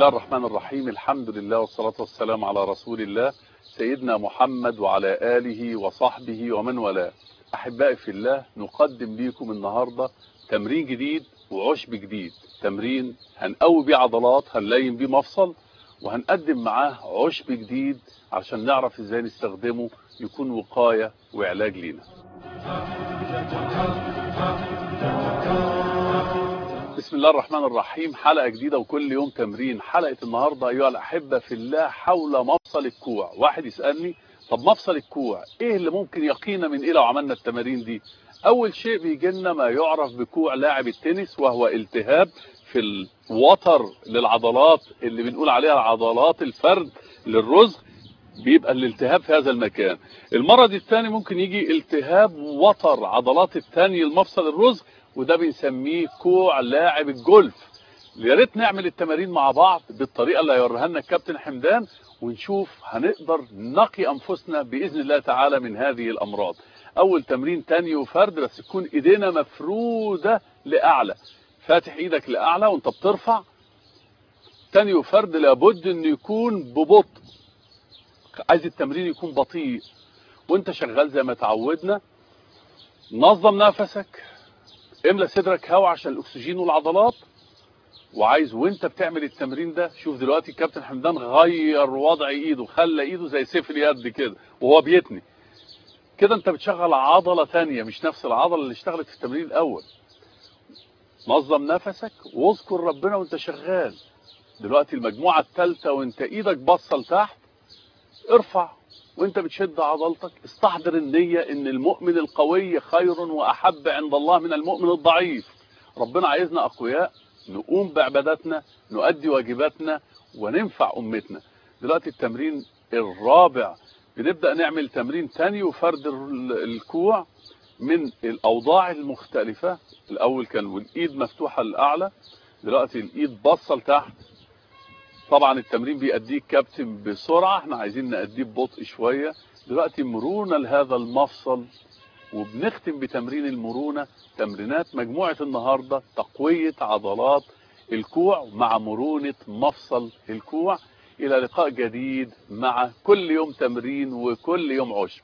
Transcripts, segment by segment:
الله الرحمن الرحيم الحمد لله والصلاة والسلام على رسول الله سيدنا محمد وعلى آله وصحبه ومن والاه أحبائي في الله نقدم لكم النهاردة تمرين جديد وعشب جديد تمرين هنقوي بيه عضلات هنلين بيه مفصل وهنقدم معاه عشب جديد عشان نعرف ازاي نستخدمه يكون وقاية وعلاج لينا بسم الله الرحمن الرحيم حلقة جديدة وكل يوم تمرين حلقة النهاردة أيها الأحبة في الله حول مفصل الكوع واحد يسألني طب مفصل الكوع ايه اللي ممكن يقينا من ايه لو عملنا التمارين دي اول شيء بيجي لنا ما يعرف بكوع لاعب التنس وهو التهاب في الوتر للعضلات اللي بنقول عليها عضلات الفرد للرزق بيبقى الالتهاب في هذا المكان المرض الثاني ممكن يجي التهاب وتر عضلات الثاني المفصل الرزق وده بنسميه كوع لاعب الجولف يا ريت نعمل التمارين مع بعض بالطريقه اللي هيوريها لنا الكابتن حمدان ونشوف هنقدر نقي انفسنا باذن الله تعالى من هذه الامراض اول تمرين تاني وفرد بس تكون ايدينا مفروده لاعلى فاتح ايدك لاعلى وانت بترفع تاني وفرد لابد انه يكون ببطء عايز التمرين يكون بطيء وانت شغال زي ما تعودنا نظم نفسك املى صدرك هواء عشان الاكسجين والعضلات وعايز وانت بتعمل التمرين ده شوف دلوقتي الكابتن حمدان غير وضع ايده خلى ايده زي سيف اليد كده وهو بيتني كده انت بتشغل عضلة تانية مش نفس العضلة اللي اشتغلت في التمرين الاول نظم نفسك واذكر ربنا وانت شغال دلوقتي المجموعة الثالثة وانت ايدك بصل تحت ارفع وانت بتشد عضلتك استحضر النية ان المؤمن القوي خير واحب عند الله من المؤمن الضعيف ربنا عايزنا اقوياء نقوم بعباداتنا نؤدي واجباتنا وننفع امتنا دلوقتي التمرين الرابع بنبدأ نعمل تمرين تاني وفرد الكوع من الاوضاع المختلفة الاول كان والايد مفتوحة للاعلى دلوقتي الايد بصل تحت طبعا التمرين بيأديه كابتن بسرعة احنا عايزين نأديه ببطء شوية دلوقتي مرونة لهذا المفصل وبنختم بتمرين المرونة تمرينات مجموعة النهاردة تقوية عضلات الكوع مع مرونة مفصل الكوع الى لقاء جديد مع كل يوم تمرين وكل يوم عشب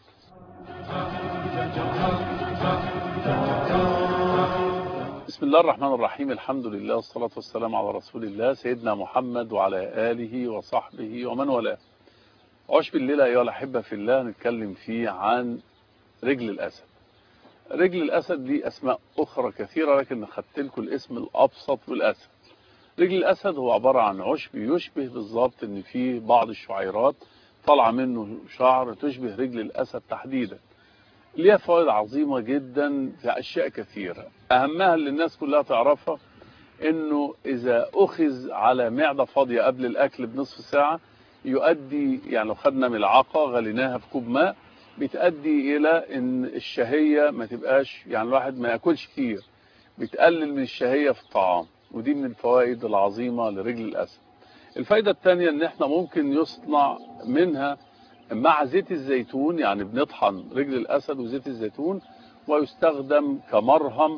بسم الله الرحمن الرحيم الحمد لله والصلاة والسلام على رسول الله سيدنا محمد وعلى آله وصحبه ومن والاه عشب الليلة أيها الأحبة في الله نتكلم فيه عن رجل الأسد رجل الأسد دي أسماء أخرى كثيرة لكن خدت لكم الاسم الأبسط بالأسد رجل الأسد هو عبارة عن عشب يشبه بالظبط إن فيه بعض الشعيرات طالعة منه شعر تشبه رجل الأسد تحديدا ليها فوائد عظيمة جدا في أشياء كثيرة أهمها اللي الناس كلها تعرفها إنه إذا أخذ على معدة فاضية قبل الأكل بنصف ساعة يؤدي يعني لو خدنا ملعقة غليناها في كوب ماء بتؤدي إلى إن الشهية ما تبقاش يعني الواحد ما يأكلش كتير بتقلل من الشهية في الطعام ودي من الفوائد العظيمة لرجل الأسد الفايدة الثانية إن إحنا ممكن يصنع منها مع زيت الزيتون يعني بنطحن رجل الأسد وزيت الزيتون ويستخدم كمرهم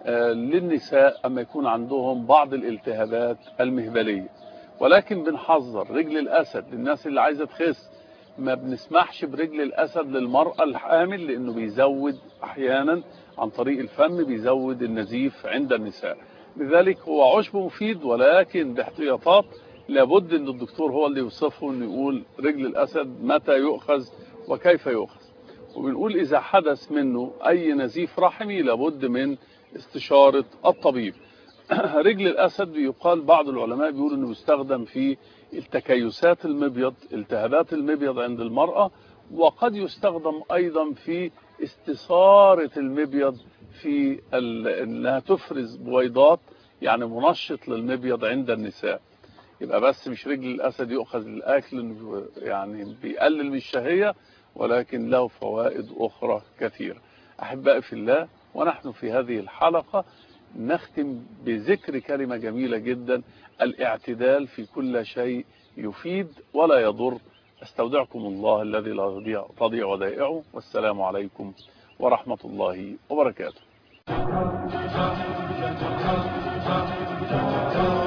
للنساء أما يكون عندهم بعض الالتهابات المهبلية ولكن بنحذر رجل الأسد للناس اللي عايزة تخس ما بنسمحش برجل الأسد للمرأة الحامل لأنه بيزود أحيانا عن طريق الفم بيزود النزيف عند النساء لذلك هو عشب مفيد ولكن باحتياطات لابد ان الدكتور هو اللي يوصفه انه يقول رجل الاسد متى يؤخذ وكيف يؤخذ وبنقول اذا حدث منه اي نزيف رحمي لابد من استشارة الطبيب رجل الاسد بيقال بعض العلماء بيقولوا انه بيستخدم في التكيسات المبيض التهابات المبيض عند المرأة وقد يستخدم ايضا في استثارة المبيض في انها تفرز بويضات يعني منشط للمبيض عند النساء يبقى بس مش رجل الاسد يؤخذ للاكل يعني بيقلل من الشهية ولكن له فوائد اخرى كثيرة احبائي في الله ونحن في هذه الحلقة نختم بذكر كلمة جميلة جدا الاعتدال في كل شيء يفيد ولا يضر استودعكم الله الذي لا تضيع ودائعه والسلام عليكم ورحمة الله وبركاته